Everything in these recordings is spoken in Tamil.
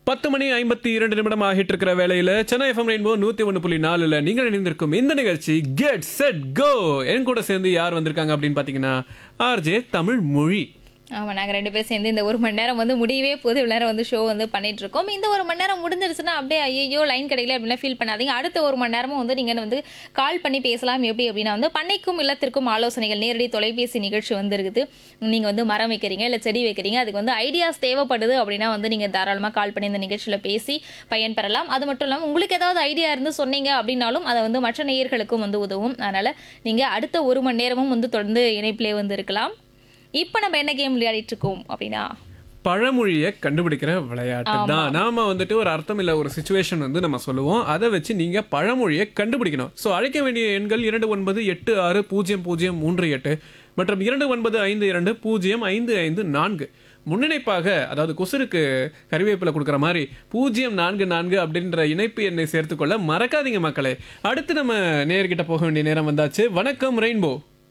பத்து மணி ஐம்பத்தி இரண்டு நிமிடம் ஆகிட்டு இருக்கிற வேலையில சென்னை எஃப்எம் ரெயின்போ நூத்தி ஒன்று புள்ளி நாலுல நீங்கள் இணைந்திருக்கும் இந்த நிகழ்ச்சி கெட் செட் கோ என் கூட சேர்ந்து யார் வந்திருக்காங்க அப்படின்னு பாத்தீங்கன்னா ஆர்ஜே தமிழ் மொழி ஆமாம் நாங்கள் ரெண்டு பேரும் சேர்ந்து இந்த ஒரு மணி நேரம் வந்து முடியவே போது இவ்வளோ நேரம் வந்து ஷோ வந்து பண்ணிட்டு இருக்கோம் இந்த ஒரு மணி நேரம் முடிஞ்சிருச்சுன்னா அப்படியே ஐயோ லைன் கிடைக்கல அப்படின்னா ஃபீல் பண்ணாதீங்க அடுத்த ஒரு மணி நேரமும் வந்து நீங்கள் வந்து கால் பண்ணி பேசலாம் எப்படி அப்படின்னா வந்து பண்ணைக்கும் இல்லத்திற்கும் ஆலோசனைகள் நேரடி தொலைபேசி நிகழ்ச்சி வந்து இருக்குது நீங்கள் வந்து மரம் வைக்கிறீங்க இல்லை செடி வைக்கிறீங்க அதுக்கு வந்து ஐடியாஸ் தேவைப்படுது அப்படின்னா வந்து நீங்கள் தாராளமாக கால் பண்ணி இந்த நிகழ்ச்சியில் பேசி பயன்பெறலாம் அது மட்டும் இல்லாமல் உங்களுக்கு ஏதாவது ஐடியா இருந்து சொன்னீங்க அப்படின்னாலும் அதை வந்து மற்ற நேயர்களுக்கும் வந்து உதவும் அதனால் நீங்கள் அடுத்த ஒரு மணி நேரமும் வந்து தொடர்ந்து இணைப்பிலே வந்து இருக்கலாம் இப்போ நம்ம என்ன கேம் விளையாடிட்டு இருக்கோம் அப்படின்னா பழமொழியை கண்டுபிடிக்கிற விளையாட்டு தான் நாம வந்துட்டு ஒரு அர்த்தம் இல்ல ஒரு சுச்சுவேஷன் வந்து நம்ம சொல்லுவோம் அதை வச்சு நீங்க பழமொழியை கண்டுபிடிக்கணும் ஸோ அழைக்க வேண்டிய எண்கள் இரண்டு ஒன்பது எட்டு ஆறு பூஜ்ஜியம் பூஜ்ஜியம் மூன்று எட்டு மற்றும் இரண்டு ஒன்பது ஐந்து இரண்டு பூஜ்ஜியம் ஐந்து ஐந்து நான்கு முன்னிணைப்பாக அதாவது குசுருக்கு கறிவேப்பிலை கொடுக்குற மாதிரி பூஜ்ஜியம் நான்கு நான்கு அப்படின்ற இணைப்பு எண்ணை சேர்த்துக்கொள்ள மறக்காதீங்க மக்களே அடுத்து நம்ம நேர்கிட்ட போக வேண்டிய நேரம் வந்தாச்சு வணக்கம் ரெயின்போ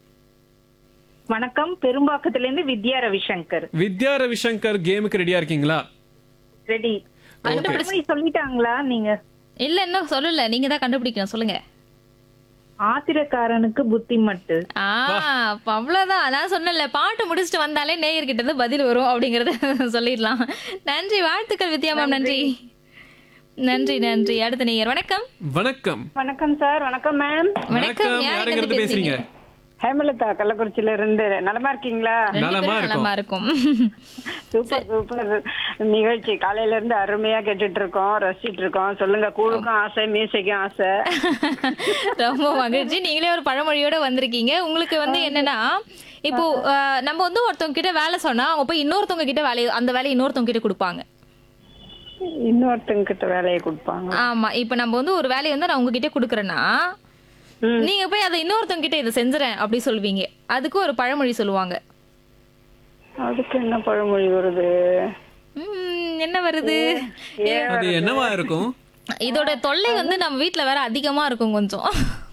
வணக்கம் பெரும்பாக்கத்துல இருந்து வித்யா ரவிசங்கர் வித்யா ரவிசங்கர் கேமுக்கு ரெடியா இருக்கீங்களா ரெடி அந்த பழமொழி சொல்லிட்டாங்களா நீங்க இல்ல இன்னும் சொல்லல நீங்க தான் கண்டுபிடிக்கணும் சொல்லுங்க ஆத்திரக்காரனுக்கு புத்தி மட்டு ஆ அப்ப அவ்வளவுதான் நான் சொன்னேன்ல பாட்டு முடிச்சுட்டு வந்தாலே நேயர்கிட்ட இருந்து பதில் வரும் அப்படிங்கறத சொல்லிடலாம் நன்றி வாழ்த்துக்கள் வித்யா மேம் நன்றி நன்றி நன்றி அடுத்த நேயர் வணக்கம் வணக்கம் வணக்கம் சார் வணக்கம் மேம் வணக்கம் யார் யாருங்க இருந்து இருந்து பேசுறீங்க ஹேமலதா கள்ளக்குறிச்சியில இருந்து நலமா இருக்கீங்களா ரெண்டு நலமா பேரும் நலமா இருக்கும் சூப்பர் சூப்பர் நிகழ்ச்சி காலையில இருந்து அருமையா கேட்டுட்டு இருக்கோம் ரசிச்சிட்டு இருக்கோம் சொல்லுங்க கூழுக்கும் ஆசை மீசைக்கும் ஆசை ரொம்ப மகிழ்ச்சி நீங்களே ஒரு பழமொழியோட வந்திருக்கீங்க உங்களுக்கு வந்து என்னன்னா இப்போ அஹ், நம்ம வந்து ஒருத்தவங்க கிட்ட வேலை சொன்னா அவங்க போய் இன்னொருத்தவங்க கிட்ட வேலையை அந்த வேலையை இன்னொருத்தவங்க கிட்ட கொடுப்பாங்க இன்னொருத்தங்க கிட்ட வேலையை கொடுப்பாங்க ஆமா இப்போ நம்ம வந்து ஒரு வேலையை வந்து நான் உங்ககிட்ட கொடுக்குறேன்னா நீங்க போய் அதை இன்னொருத்தவங்க கிட்ட இதை செஞ்சுறேன் அப்படி சொல்லுவீங்க அதுக்கு ஒரு பழமொழி சொல்லுவாங்க அதுக்கு என்ன பழமொழி வருது ம், என்ன வருது அது என்னவா இருக்கும் இதோட தொல்லை வந்து நம்ம வீட்ல வேற அதிகமா இருக்கும் கொஞ்சம்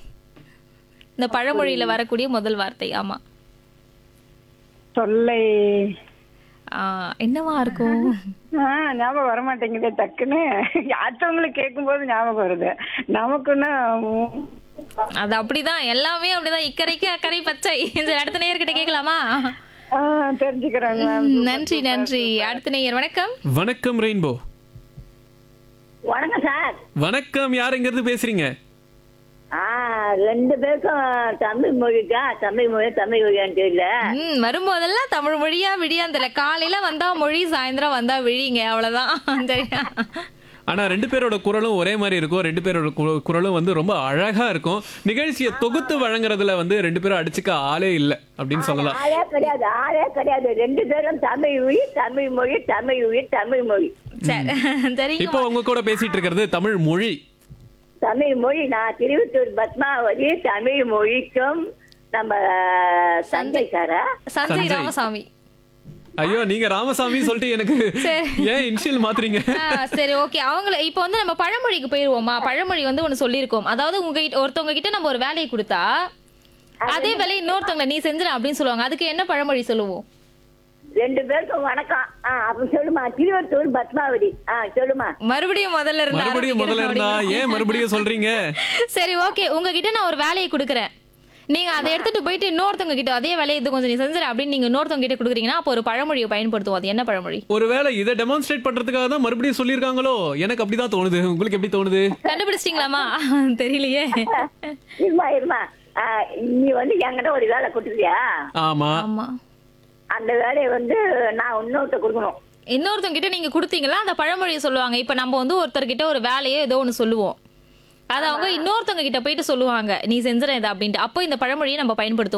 இந்த பழமொழியில வரக்கூடிய முதல் வார்த்தை ஆமா தொல்லை ஆ, என்னவா இருக்கும் ஆ, ஞாபகம் வர மாட்டேங்குதே டக்குன்னு அடுத்தவங்களுக்கு கேட்கும்போது ஞாபகம் வருது நமக்குன்னா உம், அது அப்படிதான் எல்லாமே அப்படிதான் இக்கரைக்கு அக்கறை பச்சை இந்த அடுத்த நேயர்கிட்ட கேட்கலாமா ஆ, தெரிஞ்சுக்கிறேன் மேம் ம், நன்றி நன்றி அடுத்த நேயர் வணக்கம் வணக்கம் ரெயின்போ வணக்கம் சார் வணக்கம் யாருங்கிறது பேசுறீங்க ஆ ரெண்டு பேருக்கும் தமிழ் மொழிக்கா தமிழ் மொழி தமிழ் மொழியான்னு தெரியல ம் வரும்போதெல்லாம் தமிழ் மொழியா விடியாந்திர காலையில வந்தா மொழி சாயந்தரம் வந்தா விழிங்க அவ்வளவுதான் சரியா ஆனா ரெண்டு பேரோட குரலும் ஒரே மாதிரி இருக்கும் ரெண்டு பேரோட கு- குரலும் வந்து ரொம்ப அழகா இருக்கும் நிகழ்ச்சியை தொகுத்து வழங்குறதுல வந்து ரெண்டு பேரும் அடிச்சுக்க ஆளே இல்ல அப்படின்னு சொல்லலாம் ஆளே கிடையாது ஆளே கிடையாது ரெண்டு பேரும் தமிழ் மொழி தமிழ் மொழி தமிழ் மொழி தமிழ் மொழி சரி சரிங்க இப்போ உங்க கூட பேசிட்டு இருக்கிறது தமிழ் மொழி தமிழ் மொழி நான் திருவத்தூர் பத்மாவதி தமிழ் மொழிக்கும் நம்ம சந்தை சாரா சஞ்சய் சஞ்சய். ராமசாமி ஐயோ நீங்க ராமசாமி சொல்லிட்டு எனக்கு ஏன் இனிஷியல் மாத்துறீங்க ஆ, சரி ஓகே அவங்கள இப்போ வந்து நம்ம பழமொழிக்கு போயிருவோமா பழமொழி வந்து ஒண்ணு சொல்லியிருக்கோம் அதாவது உங்க கிட்ட ஒருத்தவங்க கிட்ட நம்ம ஒரு வேலையை கொடுத்தா அதே வேலையை இன்னொருத்தவங்க நீ செஞ்சிட அப்படின்னு சொல்லுவாங்க அதுக்கு என்ன பழமொழி சொல்லுவோம் ரெண்டு பேருக்கும் வணக்கம் ஆ அப்ப சொல்லுமா திருவத்தூர் பத்மாவதி ஆ சொல்லுமா மறுபடியும் முதல்ல இருந்து மறுபடியும் முதல்ல இருந்தா ஆரம்பிக்கிறேன் ஏன் மறுபடியும் சொல்றீங்க சரி ஓகே உங்ககிட்ட நான் ஒரு வேலையை கொடுக்குறேன் நீங்க அதை எடுத்துட்டு போயிட்டு இன்னொருத்தவங்க கிட்ட அதே வேலையை இது கொஞ்சம் நீ செஞ்சிட அப்படின்னு நீங்க இன்னொருத்தவங்க கிட்ட கொடுக்குறீங்கன்னா அப்போ ஒரு பழமொழியை பயன்படுத்துவோம் அது என்ன பழமொழி ஒருவேளை இதை டெமான்ஸ்ட்ரேட் பண்றதுக்காக தான் மறுபடியும் சொல்லியிருக்காங்களோ எனக்கு அப்படிதான் தோணுது உங்களுக்கு எப்படி தோணுது கண்டுபிடிச்சிட்டீங்களாமா தெரியலையே இருமா இருமா ஆ, நீ வந்து என்கிட்ட ஒரு வேலை கொடுத்துருக்கியா ஆமா ஆமா அந்த வேலையை வந்து நான் இன்னொருத்த கொடுக்கணும் இன்னொருத்தவங்க கிட்ட நீங்க கொடுத்தீங்களா அந்த பழமொழியை சொல்லுவாங்க இப்ப நம்ம வந்து ஒருத்தர்கிட்ட ஒரு வேலையோ ஏதோ ஒண்ணு சொல்லுவோம் அது அவங்க இன்னொருத்தவங்க கிட்ட போயிட்டு சொல்லுவாங்க நீ செஞ்சிட இதை அப்படின்ட்டு அப்போ இந்த பழமொழியை நம்ம பயன்படுத்துவோம்